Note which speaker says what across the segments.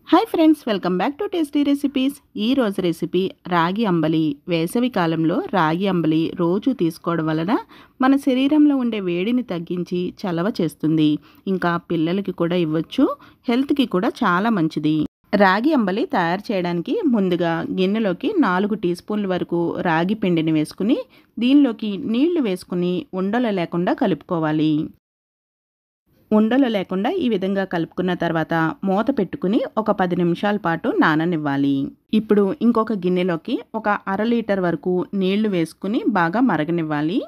Speaker 1: hi friends welcome back to tasty recipes ఈ రోజు recipe రాగి అంబలి వేసవి కాలంలో రాగి అంబలి రోజు తీసుకోవడం వలన మన శరీరంలో ఉండే వేడిని తగ్గించి చలవ చేస్తుంది ఇంకా పిల్లలకి కూడా ఇవ్వచ్చు హెల్త్కి కూడా చాలా మంచిది రాగి అంబలి తయారు చేయడానికి ముందుగా గిన్నెలోకి నాలుగు టీ స్పూన్ల వరకు రాగి పిండిని వేసుకుని దీనిలోకి నీళ్లు వేసుకుని ఉండలు లేకుండా కలుపుకోవాలి ఉండలు లేకుండా ఈ విధంగా కలుపుకున్న తర్వాత మూత పెట్టుకుని ఒక పది నిమిషాల పాటు నాననివ్వాలి ఇప్పుడు ఇంకొక గిన్నెలోకి ఒక అర లీటర్ వరకు నీళ్లు వేసుకుని బాగా మరగనివ్వాలి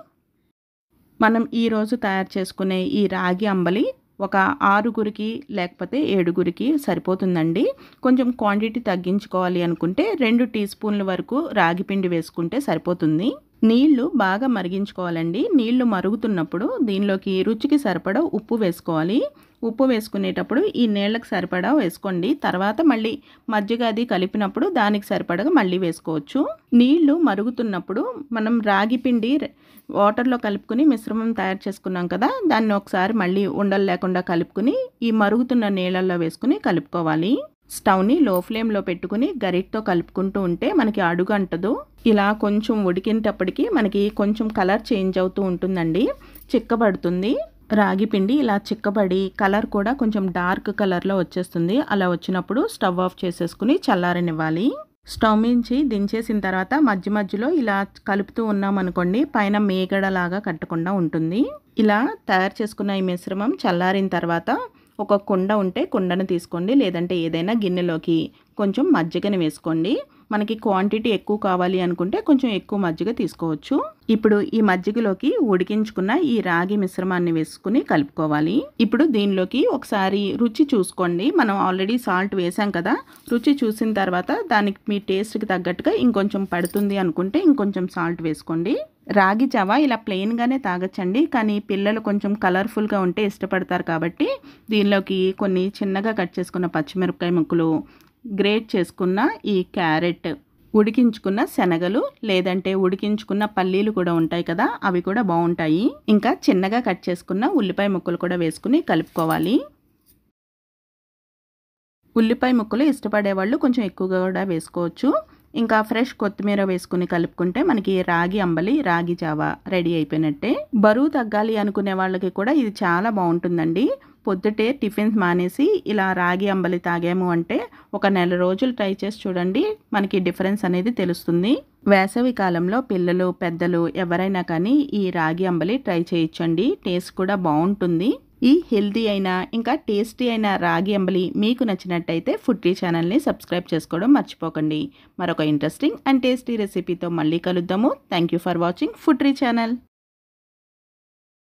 Speaker 1: మనం ఈరోజు తయారు చేసుకునే ఈ రాగి అంబలి ఒక ఆరుగురికి లేకపోతే ఏడుగురికి సరిపోతుందండి కొంచెం క్వాంటిటీ తగ్గించుకోవాలి అనుకుంటే రెండు టీ స్పూన్ల వరకు రాగి పిండి వేసుకుంటే సరిపోతుంది నీళ్లు బాగా మరిగించుకోవాలండి నీళ్లు మరుగుతున్నప్పుడు దీనిలోకి రుచికి సరిపడా ఉప్పు వేసుకోవాలి ఉప్పు వేసుకునేటప్పుడు ఈ నీళ్ళకి సరిపడా వేసుకోండి తర్వాత మళ్ళీ మజ్జిగ అది కలిపినప్పుడు దానికి సరిపడగా మళ్ళీ వేసుకోవచ్చు నీళ్లు మరుగుతున్నప్పుడు మనం రాగి పిండి వాటర్లో కలుపుకుని మిశ్రమం తయారు చేసుకున్నాం కదా దాన్ని ఒకసారి మళ్ళీ ఉండలు లేకుండా కలుపుకుని ఈ మరుగుతున్న నీళ్ళల్లో వేసుకుని కలుపుకోవాలి స్టవ్ని లో ఫ్లేమ్లో పెట్టుకుని గరిటతో కలుపుకుంటూ ఉంటే మనకి అడుగు అంటదు ఇలా కొంచెం ఉడికినప్పటికీ మనకి కొంచెం కలర్ చేంజ్ అవుతూ ఉంటుందండి చిక్కబడుతుంది రాగి పిండి ఇలా చిక్కబడి కలర్ కూడా కొంచెం డార్క్ కలర్లో వచ్చేస్తుంది అలా వచ్చినప్పుడు స్టవ్ ఆఫ్ చేసేసుకుని చల్లారనివ్వాలి స్టవ్ మించి దించేసిన తర్వాత మధ్య మధ్యలో ఇలా కలుపుతూ ఉన్నాం అనుకోండి పైన మేగడలాగా కట్టకుండా ఉంటుంది ఇలా తయారు చేసుకున్న ఈ మిశ్రమం చల్లారిన తర్వాత ఒక కుండ ఉంటే కుండను తీసుకోండి లేదంటే ఏదైనా గిన్నెలోకి కొంచెం మజ్జిగని వేసుకోండి మనకి క్వాంటిటీ ఎక్కువ కావాలి అనుకుంటే కొంచెం ఎక్కువ మజ్జిగ తీసుకోవచ్చు ఇప్పుడు ఈ మజ్జిగలోకి ఉడికించుకున్న ఈ రాగి మిశ్రమాన్ని వేసుకుని కలుపుకోవాలి ఇప్పుడు దీనిలోకి ఒకసారి రుచి చూసుకోండి మనం ఆల్రెడీ సాల్ట్ వేసాం కదా రుచి చూసిన తర్వాత దానికి మీ టేస్ట్కి తగ్గట్టుగా ఇంకొంచెం పడుతుంది అనుకుంటే ఇంకొంచెం సాల్ట్ వేసుకోండి రాగి జావ ఇలా ప్లెయిన్గానే తాగొచ్చండి కానీ పిల్లలు కొంచెం కలర్ఫుల్గా ఉంటే ఇష్టపడతారు కాబట్టి దీనిలోకి కొన్ని చిన్నగా కట్ చేసుకున్న పచ్చిమిరపకాయ ముక్కలు గ్రేట్ చేసుకున్న ఈ క్యారెట్ ఉడికించుకున్న శనగలు లేదంటే ఉడికించుకున్న పల్లీలు కూడా ఉంటాయి కదా అవి కూడా బాగుంటాయి ఇంకా చిన్నగా కట్ చేసుకున్న ఉల్లిపాయ ముక్కలు కూడా వేసుకుని కలుపుకోవాలి ఉల్లిపాయ ముక్కలు ఇష్టపడే వాళ్ళు కొంచెం ఎక్కువగా కూడా వేసుకోవచ్చు ఇంకా ఫ్రెష్ కొత్తిమీర వేసుకుని కలుపుకుంటే మనకి రాగి అంబలి రాగి జావ రెడీ అయిపోయినట్టే బరువు తగ్గాలి అనుకునే వాళ్ళకి కూడా ఇది చాలా బాగుంటుందండి పొద్దుటే టిఫిన్స్ మానేసి ఇలా రాగి అంబలి తాగాము అంటే ఒక నెల రోజులు ట్రై చేసి చూడండి మనకి డిఫరెన్స్ అనేది తెలుస్తుంది వేసవి కాలంలో పిల్లలు పెద్దలు ఎవరైనా కానీ ఈ రాగి అంబలి ట్రై చేయొచ్చండి టేస్ట్ కూడా బాగుంటుంది ఈ హెల్తీ అయిన ఇంకా టేస్టీ అయిన రాగి అంబలి మీకు నచ్చినట్టయితే ఫుడ్ ట్రీ ఛానల్ని సబ్స్క్రైబ్ చేసుకోవడం మర్చిపోకండి మరొక ఇంట్రెస్టింగ్ అండ్ టేస్టీ రెసిపీతో మళ్ళీ కలుద్దాము thank you for watching food tree channel